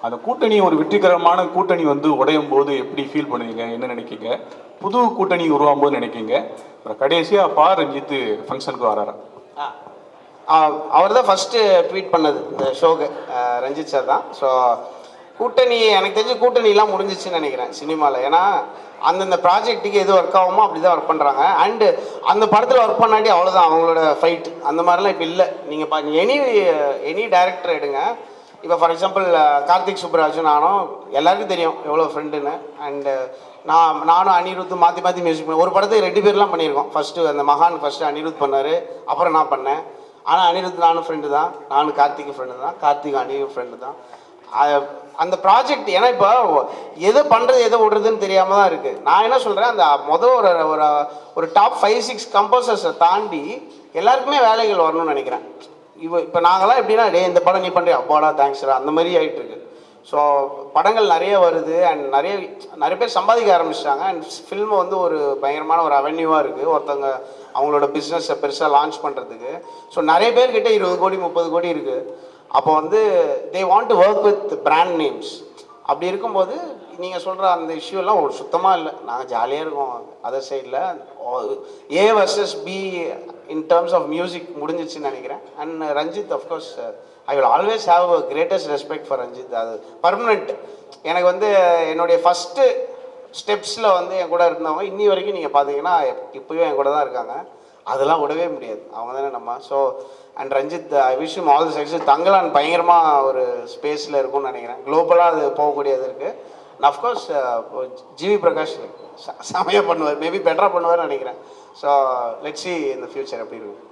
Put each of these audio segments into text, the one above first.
அந்த கூட்டணி ஒரு வெற்றிகரமான கூட்டணி வந்து உடையும் போது எப்படி ஃபீல் பண்ணுவீங்க என்ன நினைக்கீங்க புது கூட்டணி உருவாகும் போது நினைக்கீங்க அப்புறம் கடைசியாக பா ரஞ்சித் ஃபங்க்ஷனுக்கு வராரா அவர் தான் ஃபஸ்ட்டு ட்வீட் பண்ணது இந்த ஷோக்கு அஹ், ரஞ்சித் சார் தான் ஸோ கூட்டணி எனக்கு தெரிஞ்சு கூட்டணிலாம் முடிஞ்சிச்சுன்னு நினைக்கிறேன் சினிமாவில் ஏன்னா அந்தந்த ப்ராஜெக்ட்டுக்கு எது ஒர்க் ஆகுமோ அப்படி தான் ஒர்க் பண்ணுறாங்க அண்டு அந்த படத்தில் ஒர்க் பண்ணாட்டி அவ்வளோதான் அவங்களோட ஃபைட் அந்த மாதிரிலாம் இப்போ இல்லை நீங்கள் பா எனி எனி டேரக்டர் எடுங்க இப்போ ஃபார் எக்ஸாம்பிள் கார்த்திக் சுப்ராஜ் நானும் எல்லாருக்கும் தெரியும் எவ்வளோ ஃப்ரெண்டுன்னு அண்டு நான் நானும் அனிருத் மாற்றி மாற்றி மியூசிக் பண்ணேன் ஒரு படத்துக்கு ரெண்டு பேர்லாம் பண்ணியிருக்கோம் ஃபஸ்ட்டு அந்த மகான் ஃபஸ்ட்டு அனிருத் பண்ணார் அப்புறம் நான் பண்ணேன் ஆனால் அனிருத் நானும் ஃப்ரெண்டு தான் நானும் கார்த்திக் ஃப்ரெண்டு தான் கார்த்திக் அனிருத் ஃப்ரெண்டு தான் அ- அந்த ப்ராஜெக்ட் ஏன்னா இப்போ எதை பண்ணுறது எதை விடுறதுன்னு தெரியாமல் தான் இருக்குது நான் என்ன சொல்கிறேன் அந்த மொதல் ஒரு ஒரு ஒரு டாப் ஃபைவ் சிக்ஸ் கம்போசர்ஸை தாண்டி எல்லாருக்குமே வேலைகள் வரணும்னு நினைக்கிறேன் இவ இப்போ நாங்களாம் எப்படின்னா டே இந்த படம் நீ பண்ணுறியா அப்பாடா தேங்க்ஸ்டா அந்த மாதிரி ஆயிட்டு இருக்கு ஸோ படங்கள் நிறைய வருது அண்ட் நிறைய நிறைய பேர் சம்பாதிக்க ஆரம்பிச்சிட்டாங்க அண்ட் ஃபில்ம் வந்து ஒரு பயங்கரமான ஒரு அவென்யூவாக இருக்குது ஒருத்தவங்க அவங்களோட பிஸ்னஸை பெருசாக லான்ச் பண்ணுறதுக்கு ஸோ நிறைய பேர்கிட்ட இருபது கோடி முப்பது கோடி இருக்குது அப்போ வந்து they want to work with brand names அப்படி இருக்கும்போது நீங்கள் சொல்கிற அந்த இஷ்யூலாம் ஒரு சுத்தமாக இல்லை நாங்கள் ஜாலியாக இருக்கோம் அதர் சைடில் A versus B in terms of music முடிஞ்சிச்சுன்னு நினைக்கிறேன் and Ranjith of course I will always have greatest respect for Ranjith அது பர்மனெண்ட் எனக்கு வந்து என்னுடைய ஃபஸ்ட்டு ஸ்டெப்ஸில் வந்து என் கூட இருந்தவங்க இன்னி வரைக்கும் நீங்கள் பார்த்தீங்கன்னா இப்போயும் என் கூட தான் இருக்காங்க அதெல்லாம் விடவே முடியாது அவங்க தானே நம்ம so and Ranjith I wish all the success Thangalaan பயங்கரமாக ஒரு ஸ்பேஸில் இருக்கும்னு நினைக்கிறேன் குளோபலாக அது போகக்கூடியது இருக்குது அஃப்கோர்ஸ் ஜிவி பிரகாஷ் ச- செமையா பண்ணுவார் மேபி பெட்டராக பண்ணுவார்னு நினைக்கிறேன் ஸோ லெட் சி இந்த ஃபியூச்சர் எப்படி இருக்கும்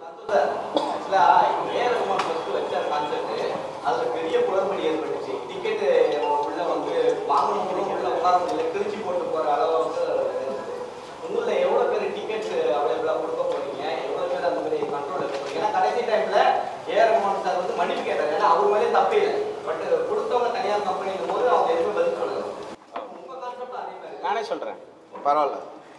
ஆக்சுவலாக ஏ ரகுமான் ஃபஸ்ட்டு வச்ச கான்செப்ட் அதில் பெரிய குளறுபடி ஏற்பட்டுச்சு டிக்கெட்டு உள்ள வந்து வாங்கணுங்களும் உள்ள உட்கார முடியல கிழிச்சு போட்டு போகிற அளவுக்கு உங்களில் எவ்வளோ பேர் டிக்கெட் அவைலபிளாக கொடுக்க போறீங்க எவ்வளோ பேர் அந்த மாதிரி கண்ட்ரோல் எடுக்க போறீங்க ஏன்னா கடைசி டைமில் ஏ ரகுமான் சார் வந்து மன்னிப்பு கேட்டாங்க ஏன்னா அவர் மேலே தப்பே இல்லை பட் கொடுத்தவங்க தனியார் கம்பெனிங்கும் போது அவங்க எதுவுமே பதில் சொல்லலை உங்கள் கான்செப்ட் அதே மாதிரி நானே சொல்கிறேன் பரவாயில்ல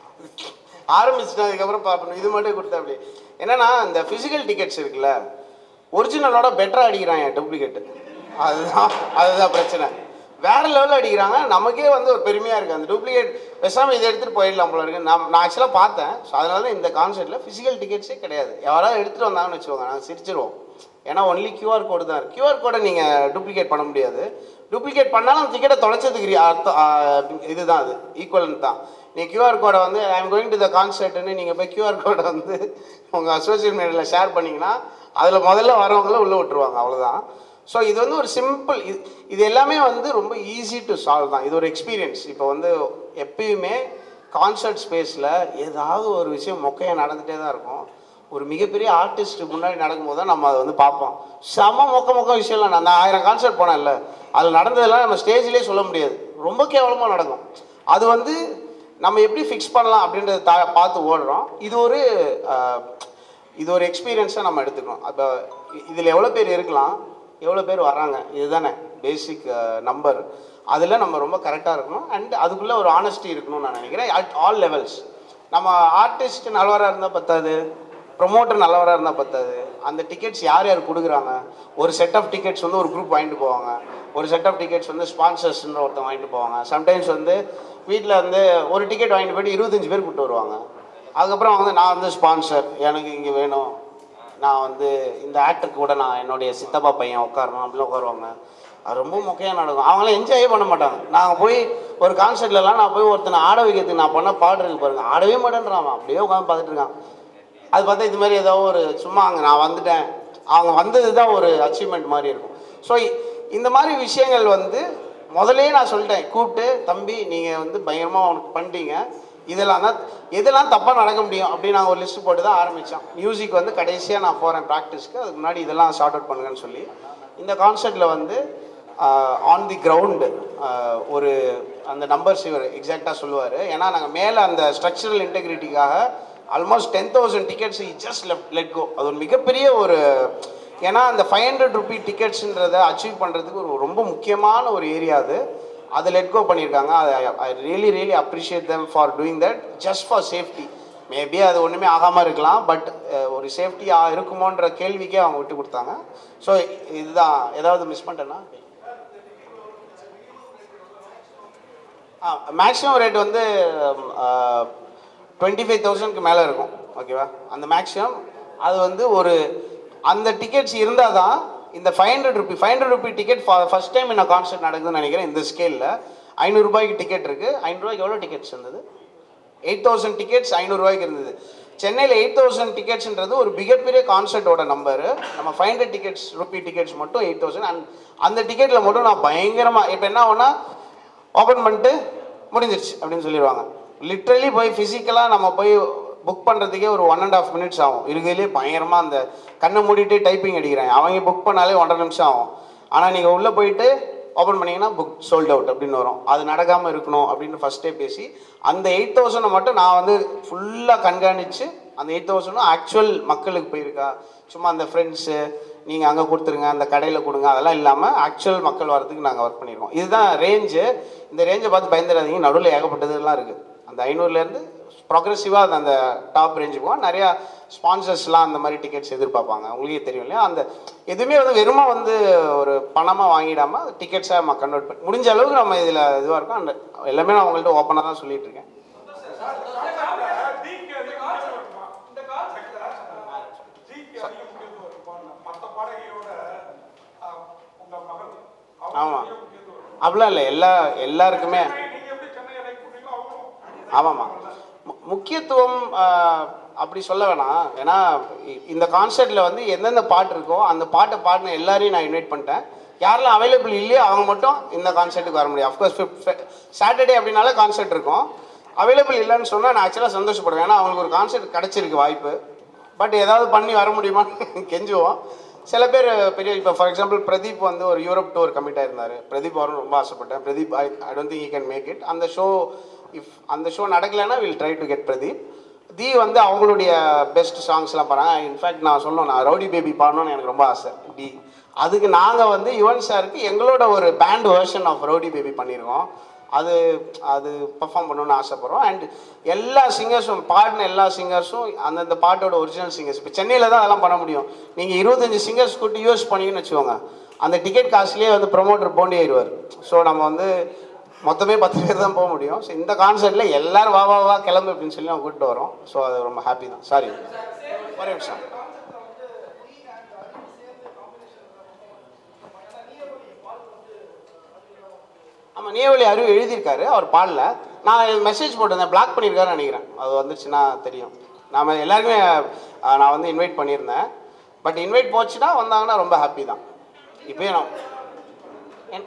ஆரம்பிச்சிட்டதுக்கப்புறம் பார்க்கணும் இது மட்டும் கொடுத்தா அப்படி என்னன்னா இந்த ஃபிசிக்கல் டிக்கெட்ஸ் இருக்குல்ல ஒரிஜினலோட பெட்டராக அடிக்கிறாங்க டூப்ளிகேட்டு அதுதான் அதுதான் பிரச்சனை வேற லெவலில் அடிக்கிறாங்க நமக்கே வந்து ஒரு பெருமையாக இருக்குது அந்த டூப்ளிகேட் பேசாமல் இதை எடுத்துகிட்டு போயிடலாம் போல இருக்கு நான் நான் ஆக்சுவலாக பார்த்தேன் ஸோ அதனால தான் இந்த கான்செப்ட்டில் ஃபிசிக்கல் டிக்கெட்ஸே கிடையாது யாராவது எடுத்துகிட்டு வந்தாங்கன்னு வச்சுக்கோங்க நாங்கள் சிரிச்சிருவோம் ஏன்னா ஒன்லி கியூஆர் கோடு தான் இருக்கு கியூஆர் கோடை நீங்கள் டூப்ளிகேட் பண்ண முடியாது டூப்ளிகேட் பண்ணாலும் அந்த டிக்கெட்டை தொலைச்சதுக்கு re- அர்த்தம் ஆ, இதுதான் அது ஈக்குவலன் தான் நீ கியூஆர் கோடை வந்து I am going to the கான்சர்ட்னு நீங்கள் போய் கியூஆர் கோடை வந்து உங்கள் சோஷியல் மீடியாவில் ஷேர் பண்ணிங்கன்னா அதில் முதல்ல வரவங்கள உள்ளே விட்டுருவாங்க அவ்வளோதான் ஸோ இது வந்து ஒரு சிம்பிள் இது இது எல்லாமே வந்து ரொம்ப ஈஸி டு சால்வ் தான் இது ஒரு எக்ஸ்பீரியன்ஸ் இப்போ வந்து எப்பயுமே கான்சர்ட் ஸ்பேஸில் ஏதாவது ஒரு விஷயம் மொக்கையாக நடந்துகிட்டே தான் இருக்கும் ஒரு மிகப்பெரிய ஆர்டிஸ்ட் முன்னாடி நடக்கும்போது தான் நம்ம அதை வந்து பார்ப்போம் செம மொக்க மொக்க விஷயம்லாம் நான் ஆயிரம் கான்சர்ட் போனேன்ல அதில் நடந்ததெல்லாம் நம்ம ஸ்டேஜ்லேயே சொல்ல முடியாது ரொம்ப கேவலமாக நடக்கும் அது வந்து நம்ம எப்படி ஃபிக்ஸ் பண்ணலாம் அப்படின்றத தா பார்த்து ஓடுறோம் இது ஒரு ஆஹ், இது ஒரு எக்ஸ்பீரியன்ஸாக நம்ம எடுத்துக்கணும் அப்போ இதில் எவ்வளோ பேர் இருக்கலாம் எவ்வளோ பேர் வராங்க இதுதானே பேசிக் நம்பர் அதில் நம்ம ரொம்ப கரெக்டாக இருக்கணும் அண்ட் அதுக்குள்ளே ஒரு ஆனஸ்டி இருக்கணும்னு நான் நினைக்கிறேன் அட் ஆல் லெவல்ஸ் நம்ம ஆர்டிஸ்ட் நல்லவராக இருந்தால் பத்தாது ப்ரொமோட்டர் நல்லவராக இருந்தால் பத்தாது அந்த டிக்கெட்ஸ் யார் யார் கொடுக்குறாங்க ஒரு செட் ஆஃப் டிக்கெட்ஸ் வந்து ஒரு குரூப் வாங்கிட்டு போவாங்க ஒரு செட் ஆஃப் டிக்கெட்ஸ் வந்து ஸ்பான்சர்ஸ்ன்ற ஒருத்தன் வாங்கிட்டு போவாங்க சம்டைம்ஸ் வந்து வீட்டில் வந்து ஒரு டிக்கெட் வாங்கிட்டு போயிட்டு இருபத்தஞ்சு பேர் கூப்பிட்டு வருவாங்க அதுக்கப்புறம் வந்து நான் வந்து ஸ்பான்சர் எனக்கு இங்கே வேணும் நான் வந்து இந்த ஆக்டருக்கு கூட நான் என்னுடைய சித்தப்பா பையன் உட்காரணும் அப்படின்னு உட்காருவாங்க அது ரொம்ப மொக்கையாக நடக்கும் அவங்களாம் என்ஜாயே பண்ண மாட்டாங்க நாங்கள் போய் ஒரு கான்சர்ட்லலாம் நான் போய் ஒருத்தனை ஆட வைக்கிறதுக்கு நான் பண்ண பாடு இருக்கு பாருங்க ஆடவே மாட்டேன்றான் அவன் அப்படியே உட்காந்து பார்த்துட்டு இருக்கான் அது பார்த்தா இது மாதிரி ஏதோ ஒரு சும்மா அங்கே நான் வந்துட்டேன் அவங்க வந்தது தான் ஒரு அச்சீவ்மெண்ட் மாதிரி இருக்கும் ஸோ இந்த மாதிரி விஷயங்கள் வந்து முதல்லயே நான் சொல்லிட்டேன் கூப்பிட்டு தம்பி நீங்கள் வந்து பயங்கரமாக உனக்கு பண்ணிட்டீங்க இதெல்லாம் தான் எதெல்லாம் தப்பாக நடக்க முடியும் அப்படின்னு நாங்கள் ஒரு லிஸ்ட் போட்டு தான் ஆரம்பித்தோம் மியூசிக் வந்து கடைசியாக நான் போகிறேன் ப்ராக்டிஸ்க்கு அதுக்கு முன்னாடி இதெல்லாம் ஷார்ட் அவுட் பண்ணுங்கன்னு சொல்லி இந்த கான்செர்ட்டில் வந்து ஆன் தி கிரவுண்டு ஒரு அந்த நம்பர்ஸ் இவர் எக்ஸாக்டாக சொல்லுவார் ஏன்னா நாங்கள் மேலே அந்த ஸ்ட்ரக்சரல் இன்டெகிரிட்டிக்காக almost ten thousand tickets just left let go அது ஒரு மிகப்பெரிய ஒரு ஏன்னா அந்த ஃபைவ் ஹண்ட்ரட் ருபி டிக்கெட்ஸுன்றதை அச்சீவ் பண்ணுறதுக்கு ஒரு ரொம்ப முக்கியமான ஒரு ஏரியா அது அதை லெட் கோ பண்ணியிருக்காங்க I really really appreciate them for doing that just for safety maybe அது ஒன்றுமே ஆகாமல் இருக்கலாம் பட் ஒரு சேஃப்டியாக இருக்குமோன்ற கேள்விக்கே அவங்க விட்டு கொடுத்தாங்க ஸோ இதுதான் ஏதாவது மிஸ் பண்ணிட்டேன்னா மேக்ஸிமம் ரேட் வந்து டுவெண்ட்டி ஃபைவ் தௌசண்ட்க்கு மேலே இருக்கும் ஓகேவா அந்த மேக்ஸிமம் அது வந்து ஒரு அந்த டிக்கெட்ஸ் இருந்தால் தான் இந்த five hundred rupee five hundred rupee ticket first time என்ன கான்சர்ட் நடக்குதுன்னு நினைக்கிறேன் இந்த ஸ்கேலில் ஐநூறுரூபாய்க்கு டிக்கெட் இருக்குது ஐநூறுரூவாய்க்கு எவ்வளோ டிக்கெட்ஸ் இருந்தது எயிட் தௌசண்ட் டிக்கெட்ஸ் ஐநூறுரூவாய்க்கு இருந்தது சென்னையில் எயிட் தௌசண்ட் டிக்கெட்ஸ்ன்றது ஒரு மிகப்பெரிய கான்சர்ட்டோட நம்பரு நம்ம five hundred tickets rupee tickets மட்டும் எயிட் தௌசண்ட் அண்ட் அந்த டிக்கெட்டில் மட்டும் நான் பயங்கரமாக இப்போ என்ன ஆகும்னா ஓப்பன் பண்ணிட்டு முடிஞ்சிருச்சு அப்படின்னு சொல்லிடுவாங்க லிட்ரலி போய் ஃபிசிக்கலாக நம்ம போய் புக் பண்ணுறதுக்கே ஒரு ஒன் அண்ட் ஆஃப் மினிட்ஸ் ஆகும் இருக்கிறதுலே பயங்கரமாக அந்த கண்ணை மூடிட்டு டைப்பிங் அடிக்கிறாங்க அவங்க புக் பண்ணாலே ஒன்றரை நிமிஷம் ஆகும் ஆனால் நீங்கள் உள்ளே போயிட்டு ஓப்பன் பண்ணீங்கன்னா புக் சோல்ட் அவுட் அப்படின்னு வரும் அது நடக்காமல் இருக்கணும் அப்படின்னு ஃபஸ்ட்டே பேசி அந்த எயிட் தௌசண்டை மட்டும் நான் வந்து ஃபுல்லாக கண்காணித்து அந்த எயிட் தௌசண்டும் ஆக்சுவல் மக்களுக்கு போயிருக்கா சும்மா அந்த ஃப்ரெண்ட்ஸு நீங்கள் அங்கே கொடுத்துருங்க அந்த கடையில் கொடுங்க அதெல்லாம் இல்லாமல் ஆக்சுவல் மக்கள் வரதுக்கு நாங்கள் ஒர்க் பண்ணியிருக்கோம் இதுதான் ரேஞ்சு இந்த ரேஞ்சை பார்த்து பயந்துடாதீங்க நடுவில் ஏகப்பட்டதுலாம் இருக்குது அந்த ஐநூறுலேருந்து ப்ரோக்ரெசிவாக அந்த டாப் ரேஞ்சு போகும் நிறையா ஸ்பான்சர்ஸ்லாம் அந்த மாதிரி டிக்கெட்ஸ் எதிர்பார்ப்பாங்க உங்களுக்கே தெரியும் இல்லையா அந்த எதுவுமே வந்து வெறுமா வந்து ஒரு பணமாக வாங்கிடாமல் டிக்கெட்ஸாக நம்ம கன்வெர்ட் பண்ணி முடிஞ்ச அளவுக்கு நம்ம இதில் இதுவாக இருக்கோம் அந்த எல்லாமே நான் உங்கள்கிட்ட ஓப்பனாக தான் சொல்லிட்டு இருக்கேன் ஆமாம் அப்படிலாம் இல்லை எல்லா எல்லாருக்குமே ஆமாம்மா மு- முக்கியத்துவம் ஆஹ், அப்படி சொல்ல வேணாம் ஏன்னா இ- இந்த கான்சர்ட்டில் வந்து எந்தெந்த பாட்டு இருக்கோ அந்த பாட்டை பாடின எல்லாரையும் நான் இன்வைட் பண்ணிட்டேன் யாரெல்லாம் அவைலபிள் இல்லையோ அவங்க மட்டும் இந்த கான்சர்ட்டுக்கு வர முடியும் அஃப்கோர்ஸ் சாட்டர்டே அப்படின்னாலே கான்சர்ட் இருக்கும் அவைலபிள் இல்லைன்னு சொன்னால் நான் ஆக்சுவலாக சந்தோஷப்படுவேன் ஏன்னா அவங்களுக்கு ஒரு கான்சர்ட் கிடச்சிருக்கு வாய்ப்பு பட் ஏதாவது பண்ணி வர முடியுமான்னு கெஞ்சுவோம் சில பேர் பெரிய இப்போ ஃபார் எக்ஸாம்பிள் பிரதீப் வந்து ஒரு யூரோப் டூர் கமிட் ஆயிருந்தார் பிரதீப் வரும் ரொம்ப ஆசைப்பட்டேன் Pradeep I I don't think you can make it அந்த ஷோ இஃப் அந்த ஷோ நடக்கலைன்னா will try to get Pradeep the வந்து அவங்களுடைய பெஸ்ட் சாங்ஸ்லாம் பாடுறாங்க இன்ஃபேக்ட் நான் சொல்லணும் நான் ரவுடி பேபி பாடணும்னு எனக்கு ரொம்ப ஆசை டி அதுக்கு நாங்கள் வந்து யுவன் சாருக்கு எங்களோட ஒரு band version of rowdy baby பண்ணியிருக்கோம் அது அது பெர்ஃபார்ம் பண்ணணும்னு ஆசைப்படுறோம் அண்ட் எல்லா சிங்கர்ஸும் பாடின எல்லா சிங்கர்ஸும் அந்தந்த பாட்டோட ஒரிஜினல் சிங்கர்ஸ் இப்போ சென்னையில் தான் அதெல்லாம் பண்ண முடியும் நீங்கள் இருபத்தஞ்சி சிங்கர்ஸ் கூட்டி யூஸ் பண்ணீங்கன்னு வச்சுக்கோங்க அந்த டிக்கெட் காசுலேயே வந்து ப்ரொமோட்டர் போண்டி ஆயிடுவார் ஸோ நம்ம வந்து மொத்தமே பத்து பேர் தான் போக முடியும் ஸோ இந்த கான்சர்ட்டில் எல்லாரும் வா வா வா கிளம்பு அப்படின்னு சொல்லி நம்ம கூப்பிட்டு வரோம் ஸோ அது ரொம்ப ஹாப்பி தான் சாரி ஒரே நிமிஷம் ஆமாம் நேவலி அருள் எழுதியிருக்காரு அவர் பாடல நான் மெசேஜ் போட்டிருந்தேன் பிளாக் பண்ணியிருக்காருன்னு நினைக்கிறேன் அது வந்துச்சுன்னா தெரியும் நாம எல்லாருக்குமே அஹ், நான் வந்து இன்வைட் பண்ணியிருந்தேன் பட் இன்வைட் போச்சுன்னா வந்தாங்கன்னா ரொம்ப ஹாப்பி தான் இப்போயே நான் என்-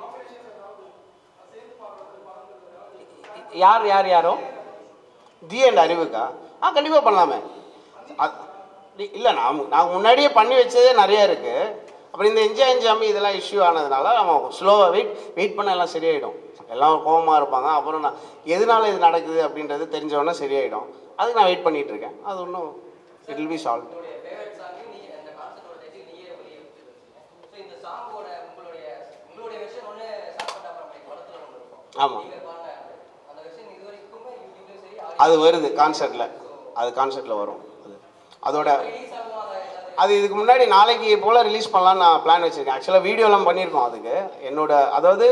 யார் யார் யாரோ தி அண்ட் அறிவுக்கா ஆ கண்டிப்பாக பண்ணலாமே அது- இ- இல்லை நான் மு- நான் முன்னாடியே பண்ணி வச்சதே நிறைய இருக்குது அப்புறம் இந்த என்ஜாய் என்ஜாமி இதெல்லாம் இஷ்யூ ஆனதுனால நம்ம ஸ்லோவாக வெயிட் வெயிட் பண்ண எல்லாம் சரியாயிடும் எல்லாம் கோவமாக இருப்பாங்க அப்புறம் நான் எதனால இது நடக்குது அப்படின்றது தெரிஞ்சவொடனே சரியாயிடும் அதுக்கு நான் வெயிட் பண்ணிட்டு இருக்கேன் அது ஒன்றும் இட் வில் பி சால்வ் உங்களுடைய ஃபேவரட் சாங் நீ அந்த கான்செப்டோட டைட்டில் நீயே வெளியே ஸோ இந்த சாங்கோட உங்களுடைய உங்களுடைய வெர்ஷன் ஒன்று சாப்பிட்ட அப்புறம் படத்தில் ஒன்று இருக்கும் ஆமாம் நீங்கள் பாடின அந்த வெர்ஷன் இது வரைக்குமே யூடியூப்லேயும் சரி அது வருது கான்சர்ட்டில் அது கான்சர்ட்டில் வரும் அது அதோட ரிலீஸ் ஆகும் அதை எல்லாத்தையும் அது இதுக்கு முன்னாடி நாளைக்கு போல் ரிலீஸ் பண்ணலாம்னு நான் பிளான் வச்சுருக்கேன் ஆக்சுவலாக வீடியோலாம் பண்ணியிருக்கோம் அதுக்கு என்னோட அதாவது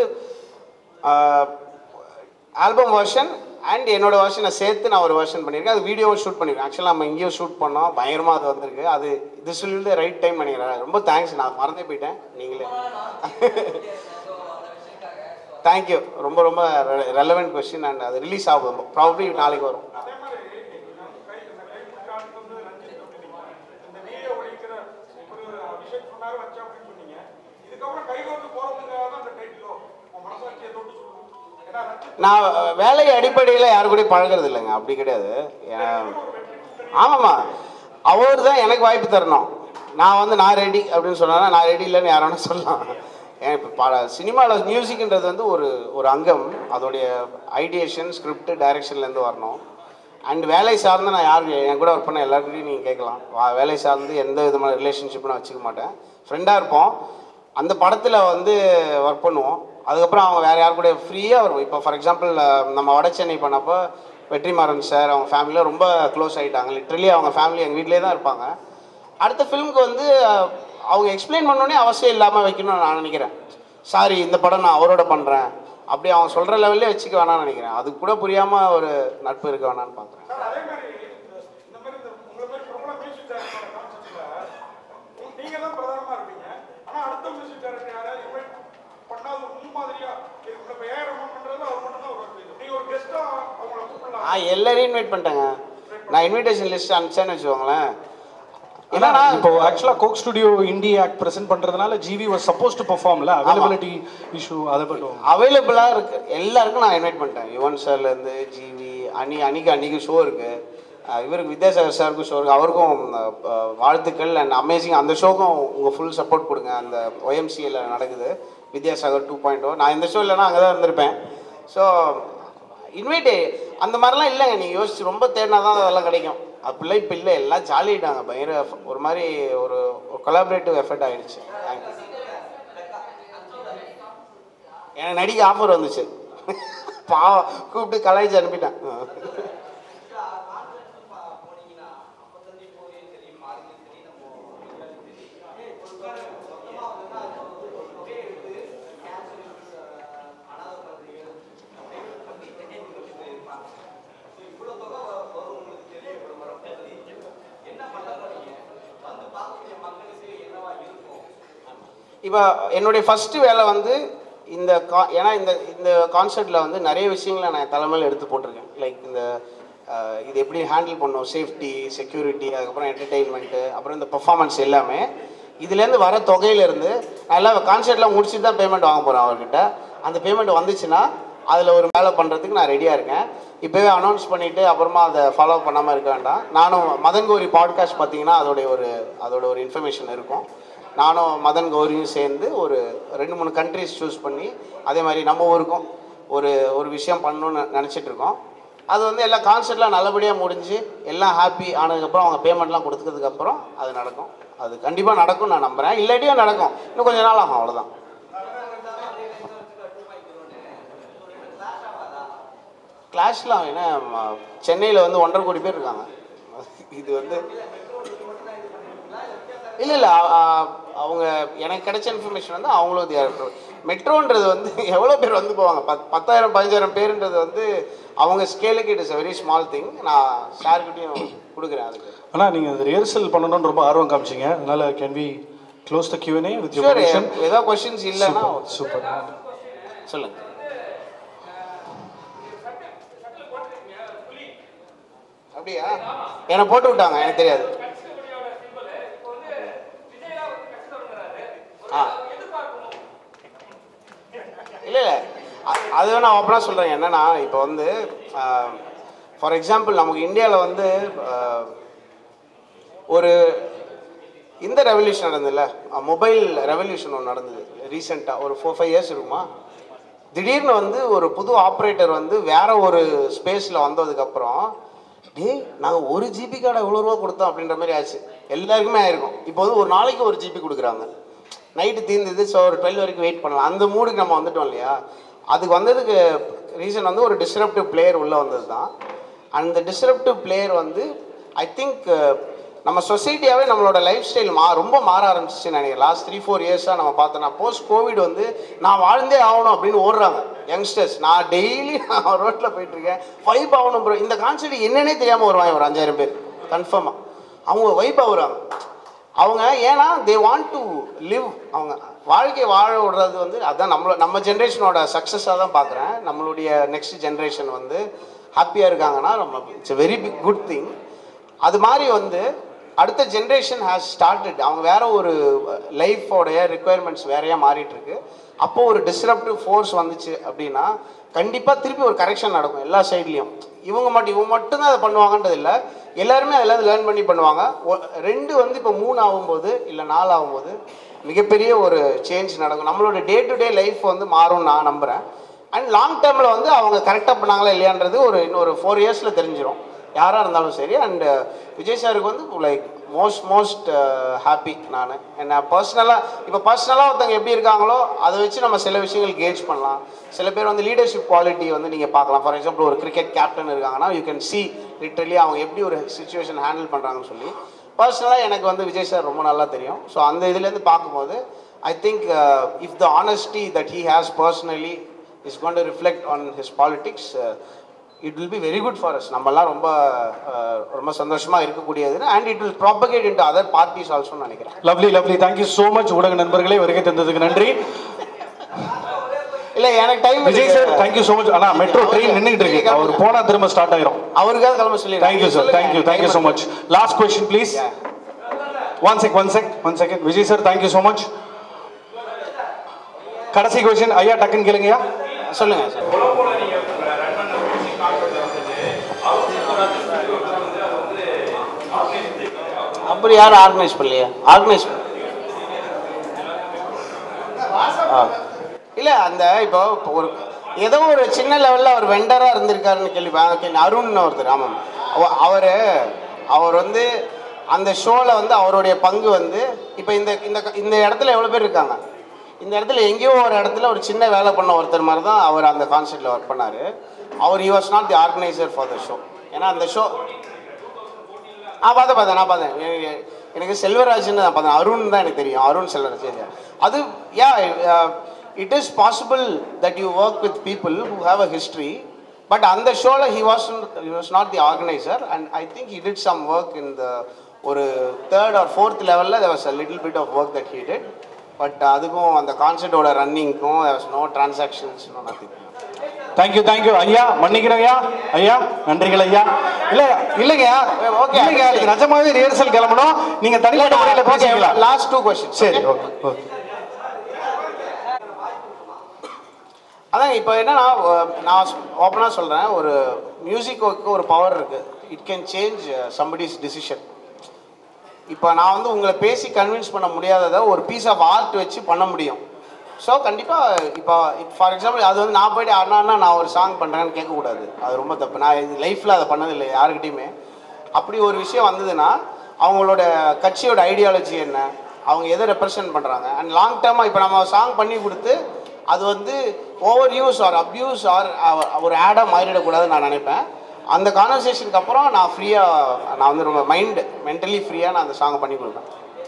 ஆல்பம் வெர்ஷன் அண்ட் என்னோட வெர்ஷனை சேர்த்து நான் ஒரு வெர்ஷன் பண்ணியிருக்கேன் அது வீடியோவும் ஷூட் பண்ணியிருக்கேன் ஆக்சுவலாக நம்ம இங்கேயும் ஷூட் பண்ணோம் பயங்கரமாக அது வந்திருக்கு அது இது சொல்லி ரைட் டைம் பண்ணிக்கிறேன் ரொம்ப தேங்க்ஸ் நான் மறந்தே போயிட்டேன் நீங்களே ஸோ அந்த வெர்ஷனுக்காக தேங்க்யூ ரொம்ப ரொம்ப ரெலவெண்ட் கொஸ்டின் அண்ட் அது ரிலீஸ் ஆகும் ப்ராபப்ளி நாளைக்கு வரும் அதே மாதிரி நான் கை இந்த கை பிடிக்காதது வந்து ரஞ்சித் அப்படின்னீங்க இந்த வீடியோ ஒழிக்கிற ஒரு அபிஷேக் சொன்னாரு வச்சா அப்படின்னு சொன்னீங்க இதுக்கப்புறம் கை கோர்த்து போறதுக்காக தான் அந்த டைட்டிலோ உன் மனசாட்சியை தொட்டு சொல்லணும் ஏன்னா ரஞ்சித் நான் வேலை அடிப்படையில் யாரு கூடயும் பழகிறது இல்லைங்க அப்படி கிடையாது ஏன் ஆமாம்மா அவர் தான் எனக்கு வாய்ப்பு தரணும் நான் வந்து நான் ரெடி அப்படின்னு சொன்னா நான் ரெடி இல்லைன்னு யாரான சொல்லலாம் ஏன் இப்போ பா சினிமாவில் மியூசிக்ன்றது வந்து ஒரு ஒரு அங்கம் அதோடைய ஐடியேஷன் ஸ்கிரிப்ட் டைரக்ஷன்லேருந்து வரணும் அண்ட் வேலை சார்ந்து நான் யார் என் கூட ஒர்க் பண்ண எல்லாருக்கிட்டையும் நீங்கள் கேட்கலாம் வா- வேலை சார்ந்து எந்த விதமான ரிலேஷன்ஷிப்பும் நான் வச்சுக்க மாட்டேன் ஃப்ரெண்டாக இருப்போம் அந்த படத்தில் வந்து ஒர்க் பண்ணுவோம் அதுக்கப்புறம் அவங்க வேறு யார் கூட ஃப்ரீயாக வரும் இப்போ ஃபார் எக்ஸாம்பிள் நம்ம வட சென்னை பண்ணப்போ வெற்றிமாறன் சார் அவங்க ஃபேமிலியில் ரொம்ப க்ளோஸ் ஆகிட்டாங்க லிட்ரலி அவங்க ஃபேமிலி எங்கள் வீட்டிலே தான் இருப்பாங்க அடுத்த ஃபிலிமுக்கு வந்து அஹ், அவங்க எக்ஸ்பிளைன் பண்ணோன்னே அவசியம் இல்லாமல் வைக்கணும்னு நான் நினைக்கிறேன் சாரி இந்த படம் நான் அவரோட பண்ணுறேன் அப்படி அவன் சொல்கிற லெவல்லே வச்சுக்க வேணாம்னு நினைக்கிறேன் அது கூட புரியாமல் ஒரு நட்பு இருக்க வேணாம்னு பார்க்குறேன் சார் அதே மாதிரி இந்த- இந்த மாதிரி இந்த உங்களை மாதிரி பிரபல மியூசிக் டைரக்டரோட கான்செப்ட்ல நீங்க தான் பிரதானமா இருப்பீங்க ஆனா அடுத்த மியூசிக் டைரக்டர் யாராவது இன்வைட் பண்ணாத ஒரு முன்மாதிரியா இருக்கும் இப்ப ஏஆர் ரஹ்மான் பண்றது அவர் மட்டும் தான் வருவார் நீங்க ஒரு கெஸ்டா அவங்கள கூப்பிடலாம் ஆ எல்லாரையும் இன்வைட் பண்ணிட்டேங்க நான் இன்விடேஷன் லிஸ்ட் அனுப்பிச்சேன்னு வச்சுக்கோங்களேன் என்னன்னா இப்போ ஆக்சுவலா Coke Studio indie act present பண்றதுனால ஜிவி வாஸ் சப்போஸ் டு பெர்ஃபார்ம்ல அவைலபிலிட்டி இஷ்யூ அதை பட்டும் அவைலபிளாக இருக்கு எல்லாருக்கும் நான் இன்வைட் பண்ணிட்டேன் யுவன் சார்லேருந்து ஜிவி அனி அன்னைக்கு அன்னைக்கு ஷோ இருக்கு அஹ் இவருக்கு வித்யாசாகர் சாருக்கும் ஷோ இருக்கு அவருக்கும் அஹ், அஹ், வாழ்த்துக்கள் அண்ட் அமேசிங் அந்த ஷோக்கும் உங்கள் ஃபுல் சப்போர்ட் கொடுங்க அந்த ஒய்எம்சியில் நடக்குது வித்யாசாகர் டூ பாயிண்ட் நான் இந்த ஷோ இல்லைன்னா அங்கே தான் இருந்திருப்பேன் ஸோ இன்வைட்டு அந்த மாதிரிலாம் இல்லைங்க நீங்கள் யோசிச்சு ரொம்ப தேடினா தான் அதெல்லாம் கிடைக்கும் அப்படிலாம் இப்போ இல்லை எல்லாம் ஜாலியிட்டாங்க பயங்கர ஒரு மாதிரி ஒரு கொலாபரேட்டிவ் எஃபர்ட் ஆயிடுச்சு தேங்க்யூ எனக்கு நடிக்க ஆஃபர் வந்துச்சு பாவம் கூப்பிட்டு கலாய்ச்சி அனுப்பிட்டேன் இப்போ என்னுடைய ஃபஸ்ட்டு வேலை வந்து இந்த கா ஏன்னா இந்த இந்த கான்செர்ட்டில் வந்து நிறைய விஷயங்களை நான் தலைமையில் எடுத்து போட்டிருக்கேன் லைக் இந்த அஹ், இது எப்படி ஹேண்டில் பண்ணணும் சேஃப்டி செக்யூரிட்டி அதுக்கப்புறம் என்டர்டெயின்மெண்ட்டு அப்புறம் இந்த பெர்ஃபார்மன்ஸ் எல்லாமே இதுலேருந்து வர தொகையிலேருந்து நான் எல்லாம் கான்செர்ட்லாம் முடிச்சுட்டு தான் பேமெண்ட் வாங்க போகிறேன் அவர்கிட்ட அந்த பேமெண்ட் வந்துச்சுன்னா அதில் ஒரு வேலை பண்ணுறதுக்கு நான் ரெடியாக இருக்கேன் இப்போவே அனௌன்ஸ் பண்ணிவிட்டு அப்புறமா அதை ஃபாலோ பண்ணாமல் இருக்க வேண்டாம் நானும் மதன் கௌரி பாட்காஸ்ட் பார்த்தீங்கன்னா அதோடைய ஒரு அதோட ஒரு இன்ஃபர்மேஷன் இருக்கும் நானும் மதன் கௌரியும் சேர்ந்து ஒரு ரெண்டு மூணு கண்ட்ரிஸ் சூஸ் பண்ணி அதே மாதிரி நம்ம ஊருக்கும் ஒரு ஒரு விஷயம் பண்ணணும்னு நினச்சிட்டு இருக்கோம் அது வந்து எல்லா கான்செர்ட்லாம் நல்லபடியாக முடிஞ்சு எல்லாம் ஹாப்பி ஆனதுக்கப்புறம் அவங்க பேமெண்ட்லாம் கொடுத்ததுக்கப்புறம் அது நடக்கும் அது கண்டிப்பாக நடக்கும் நான் நம்புகிறேன் இல்லாட்டியும் நடக்கும் இன்னும் கொஞ்ச நாள் ஆகும் அவ்வளோதான் கிளாஷ்லாம் ஏன்னா சென்னையில் வந்து ஒன்றரை கோடி பேர் இருக்காங்க இது வந்து இல்லை இல்லை அவங்க எனக்கு கிடைச்ச இன்ஃபர்மேஷன் வந்து அவங்களும் மெட்ரோன்றது வந்து எவ்வளோ பேர் வந்து போவாங்க பத் பத்தாயிரம் பதினஞ்சாயிரம் பேருன்றது வந்து அவங்க ஸ்கேலுக்கு it is a very small thing நான் ஷேர்கிட்டையும் கொடுக்குறேன் அதுக்கு ஆனா நீங்க அந்த ரிஹர்சல் பண்ணணும்னு ரொம்ப ஆர்வம் காமிச்சீங்க அதனால can we close the QnA with you sure permission ஏதாவது கொஸ்டின்ஸ் இல்லைன்னா சூப்பர் சொல்லுங்க அப்படியா என்னை போட்டு விட்டாங்க எனக்கு தெரியாது ஆ இல்லை இல்லை அ- அது வேணா ஓப்பனாக சொல்கிறேன் என்னன்னா இப்போ வந்து ஃபார் எக்ஸாம்பிள் நமக்கு இந்தியாவில் வந்து ஆஹ், ஒரு இந்த ரெவல்யூஷன் நடந்ததுல மொபைல் ரெவல்யூஷன் ஒன்று நடந்தது ரீசெண்டாக ஒரு ஃபோர் ஃபைவ் இயர்ஸ் இருக்குமா திடீர்னு வந்து ஒரு புது ஆப்ரேட்டர் வந்து வேற ஒரு ஸ்பேஸில் வந்ததுக்கப்புறம் டேய் நாங்கள் ஒரு ஜிபி கார்டை எவ்வளோ ரூபா கொடுத்தோம் அப்படின்ற மாதிரி ஆச்சு எல்லாருக்குமே ஆயிருக்கும் இப்போ வந்து ஒரு நாளைக்கு ஒரு ஜிபி கொடுக்குறாங்க நைட்டு தீர்ந்தது ஸோ ஒரு டுவெல் வரைக்கும் வெயிட் பண்ணலாம் அந்த மூடுக்கு நம்ம வந்துட்டோம் இல்லையா அதுக்கு வந்ததுக்கு ரீசன் வந்து ஒரு டிஸ்ரப்டிவ் பிளேயர் உள்ளே வந்தது தான் அந்த டிஸ்ரப்டிவ் பிளேயர் வந்து ஐ திங்க் நம்ம சொசைட்டியாகவே நம்மளோட லைஃப் ஸ்டைல் மா ரொம்ப மாற ஆரம்பிச்சிச்சுன்னு நினைக்கிறேன் லாஸ்ட் த்ரீ ஃபோர் இயர்ஸாக நம்ம பார்த்தோன்னா போஸ்ட் கோவிட் வந்து நான் வாழ்ந்தே ஆகணும் அப்படின்னு ஓடுறாங்க யங்ஸ்டர்ஸ் நான் டெய்லி நான் ரோட்டில் போயிட்டுருக்கேன் வைப் ஆகணும் ப்ரோ இந்த கான்செப்ட் என்னன்னே தெரியாமல் வருவாங்க ஒரு அஞ்சாயிரம் பேர் கன்ஃபார்மாக அவங்க வைப் ஆகுறாங்க அவங்க ஏன்னா தே வாண்ட் டு லிவ் அவங்க வாழ்க்கையை வாழ விடுறது வந்து அதான் நம்மளோட நம்ம ஜென்ரேஷனோட சக்ஸஸாக தான் பார்க்குறேன் நம்மளுடைய நெக்ஸ்ட் ஜென்ரேஷன் வந்து ஹாப்பியாக இருக்காங்கன்னா நம்ம it's very big good thing அது மாதிரி வந்து அடுத்த ஜென்ரேஷன் ஹேஸ் ஸ்டார்டட் அவங்க வேற ஒரு லைஃபோடைய ரெக்குயர்மெண்ட்ஸ் வேறையா மாறிட்டு இருக்கு அப்போ ஒரு டிஸ்ரப்டிவ் ஃபோர்ஸ் வந்துச்சு அப்படின்னா கண்டிப்பாக திருப்பி ஒரு கரெக்ஷன் நடக்கும் எல்லா சைட்லேயும் இவங்க மட்டும் இவங்க மட்டும்தான் அதை பண்ணுவாங்கன்றது இல்லை எல்லாருமே அதில் லேர்ன் பண்ணி பண்ணுவாங்க ஒ- ரெண்டு வந்து இப்போ மூணு ஆகும்போது இல்லை நாலு ஆகும்போது மிகப்பெரிய ஒரு சேஞ்ச் நடக்கும் நம்மளோட டே டு டே லைஃப் வந்து மாறும்னு நான் நம்புகிறேன் அண்ட் லாங் டேர்மில் வந்து அவங்க கரெக்டாக பண்ணாங்களா இல்லையான்றது ஒரு இன்னொரு ஃபோர் இயர்ஸில் தெரிஞ்சிடும் யாராக இருந்தாலும் சரி அண்ட் விஜய் சாருக்கு வந்து லைக் மோஸ்ட் மோஸ்ட் ஹாப்பி நான் என்ன பர்சனலாக இப்போ பர்சனலாக ஒருத்தவங்க எப்படி இருக்காங்களோ அதை வச்சு நம்ம சில விஷயங்கள் கேஜ் பண்ணலாம் சில பேர் வந்து லீடர்ஷிப் குவாலிட்டி வந்து நீங்கள் பார்க்கலாம் ஃபார் எக்ஸாம்பிள் ஒரு கிரிக்கெட் கேப்டன் இருக்காங்கன்னா யூ கேன் see லிட்ரலி அவங்க எப்படி ஒரு சுச்சுவேஷன் ஹேண்டில் பண்ணுறாங்கன்னு சொல்லி பர்சனலாக எனக்கு வந்து விஜய் சார் ரொம்ப நல்லா தெரியும் ஸோ அந்த இதுலேருந்து பார்க்கும்போது I think if the honesty that he has personally is going to reflect on his politics it will be very good for us நம்மலாம் ரொம்ப uh, ரொம்ப சந்தோஷமாக இருக்கக்கூடியது and it will propagate into other parties ஆல்சோன்னு நினைக்கிறேன் lovely lovely thank you so much ஊடக நண்பர்களே வருகை தந்ததுக்கு நன்றி இல்லை எனக்கு time Vijay sir thank you so much அண்ணா மெட்ரோ ட்ரெயின் நின்றுட்டு இருக்கு அவர் போனா திரும்ப ஸ்டார்ட் ஆயிரும் அவருக்காக கிளம்ப சொல்லி thank you sir thank you thank you so much last question please one check one check one second Vijay sir thank you so much கடைசி கொஸ்டின் ஐயா டக்குன்னு கேளுங்கய்யா சொல்லுங்க சார் அப்படி யாரும் ஆர்கனைஸ் பண்ணலையா ஆர்கனைஸ் இல்லை அந்த இப்போ இப்போ ஒரு ஏதோ ஒரு சின்ன லெவலில் அவர் வெண்டராக இருந்திருக்காருன்னு கேள்வி அருண் ஒருத்தர் ஆமாம் அவர் அவர் வந்து அந்த ஷோவில் வந்து அவருடைய பங்கு வந்து இப்போ இந்த இந்த இந்த இடத்துல எவ்வளோ பேர் இருக்காங்க இந்த இடத்துல எங்கேயோ ஒரு இடத்துல ஒரு சின்ன வேலை பண்ண ஒருத்தர் மாதிரி தான் அவர் அந்த கான்செர்ட்டில் ஒர்க் பண்ணார் அவர் he was not the organiser for the show ஏன்னா அந்த ஷோ ஆ பார்த்தேன் பார்த்தேன் நான் பார்த்தேன் எ- எனக்கு செல்வராஜ்னு நான் பார்த்தேன் அருண் தான் எனக்கு தெரியும் அருண் செல்வராஜ் அது yeah it is possible that you work with people who have a history but அந்த ஷோவில் he was he was not the organiser and I think he did some work in the ஒரு தேர்ட் ஆர் ஃபோர்த் லெவலில் there was a little bit of work that he did but அதுக்கும் அந்த கான்சர்ட்டோட ரன்னிங்க்கும் there was no transactions no nothing thank you thank you ஐயா மன்னிக்கிறேன் ஐயா ஐயா நன்றிகள் ஐயா இல்ல இல்லைங்க Okay. இல்லைங்க இது நிஜமாவே ரிஹர்சல் கிளம்பணும் நீங்க தனிப்பட்ட முறையில் பேசிக்கலாம் லாஸ்ட் டூ கொஸ்டின் சரி ஓகே ஓகே அதான் இப்போ என்னன்னா அஹ், நான் ஓப்பனாக சொல்கிறேன் ஒரு மியூசிக்கு ஒரு பவர் இருக்குது it can change somebody's decision இப்போ நான் வந்து உங்களை பேசி கன்வின்ஸ் பண்ண முடியாததை ஒரு பீஸ் ஆஃப் ஆர்ட் வச்சு பண்ண முடியும் ஸோ கண்டிப்பாக இப்போ ஃபார் எக்ஸாம்பிள் அது வந்து நான் போயிட்டு அண்ணா அண்ணா நான் ஒரு சாங் பண்ணுறேன்னு கேட்கக்கூடாது அது ரொம்ப தப்பு நான் இது லைஃப்பில் அதை பண்ணதில்லை யாருக்கிட்டையுமே அப்படி ஒரு விஷயம் வந்ததுன்னா அவங்களோட கட்சியோட ஐடியாலஜி என்ன அவங்க எதை ரெப்ரசன்ட் பண்ணுறாங்க அண்ட் லாங் டேர்மாக இப்போ நம்ம சாங் பண்ணி கொடுத்து அது வந்து over use or abuse or ஒரு ஆடாக மாறிடக்கூடாதுன்னு நான் நினைப்பேன் அந்த கான்வர்சேஷனுக்கு அப்புறம் நான் ஃப்ரீயாக நான் வந்து ரொம்ப மைண்ட் மென்டலி ஃப்ரீயாக நான் அந்த சாங்கை பண்ணி கொடுப்பேன்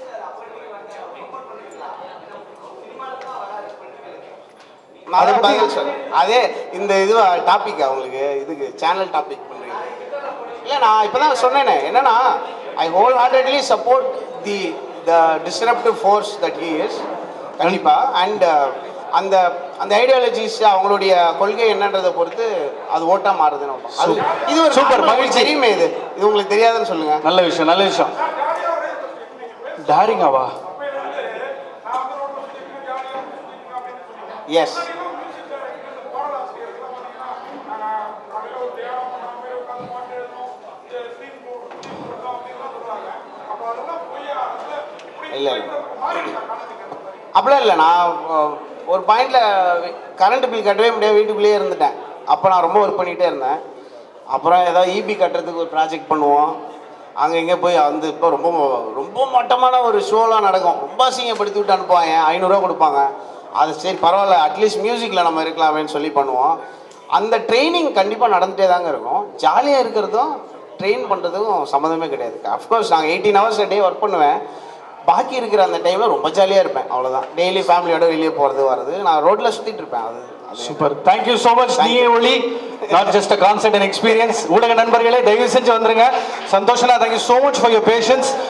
அதை பதில் சொல்ல அதே இந்த இது டாபிக் அவங்களுக்கு இதுக்கு சேனல் டாபிக் பண்ணுறீங்க இல்லை நான் இப்போ தான் சொன்னேனே என்னன்னா I wholeheartedly support the the disruptive force that he is கண்டிப்பாக அண்ட் அந்த அந்த ஐடியாலஜிஸ் அவங்களுடைய கொள்கை என்னன்றதை பொறுத்து அது ஓட்டா மாறுதுன்னு அர்த்தம். அது இது ஒரு Super, normal மகிழ்ச்சி. தெரியுமே இது இது உங்களுக்கு தெரியாதுன்னு சொல்லுங்க நல்ல விஷயம் நல்ல விஷயம் டேரிங்காவா எஸ் இல்லை இல்லை அப்படிலாம் இல்லை நான் அஹ், ஒரு பாயிண்டில் கரண்ட் பில் கட்டவே முடியாது வீட்டுக்குள்ளேயே இருந்துட்டேன் அப்போ நான் ரொம்ப ஒர்க் பண்ணிகிட்டே இருந்தேன் அப்புறம் ஏதாவது இபி கட்டுறதுக்கு ஒரு ப்ராஜெக்ட் பண்ணுவோம் அங்கே இங்கே போய் வந்து இப்போ ரொம்ப ரொம்ப மட்டமான ஒரு ஷோலாம் நடக்கும் ரொம்ப அசிங்கப்படுத்தி விட்டு அனுப்புவாங்க ஐநூறுரூவா கொடுப்பாங்க அது சரி பரவாயில்ல அட்லீஸ்ட் மியூசிக்கில் நம்ம இருக்கலாமேன்னு சொல்லி பண்ணுவோம் அந்த ட்ரைனிங் கண்டிப்பாக நடந்துகிட்டே தாங்க இருக்கும் ஜாலியாக இருக்கிறதும் ட்ரெயின் பண்ணுறதுக்கும் சம்மந்தமே கிடையாது அஃப்கோர்ஸ் நாங்கள் எயிட்டீன் ஹவர்ஸ் டே ஒர்க் பண்ணுவேன் பாக்கி இருக்கிற அந்த டைமில் ரொம்ப ஜாலியாக இருப்பேன் அவ்வளோதான் டெய்லி ஃபேமிலியோட வெளியே போகிறது வர்றது நான் ரோட்டில் சுற்றிட்டு இருப்பேன் அது அது சூப்பர் தேங்க்யூ ஸோ மச் நீயே ஒளி not just a concert and experience ஊடக நண்பர்களே தயவு செஞ்சு வந்துருங்க சந்தோஷனா thank you so much for your patience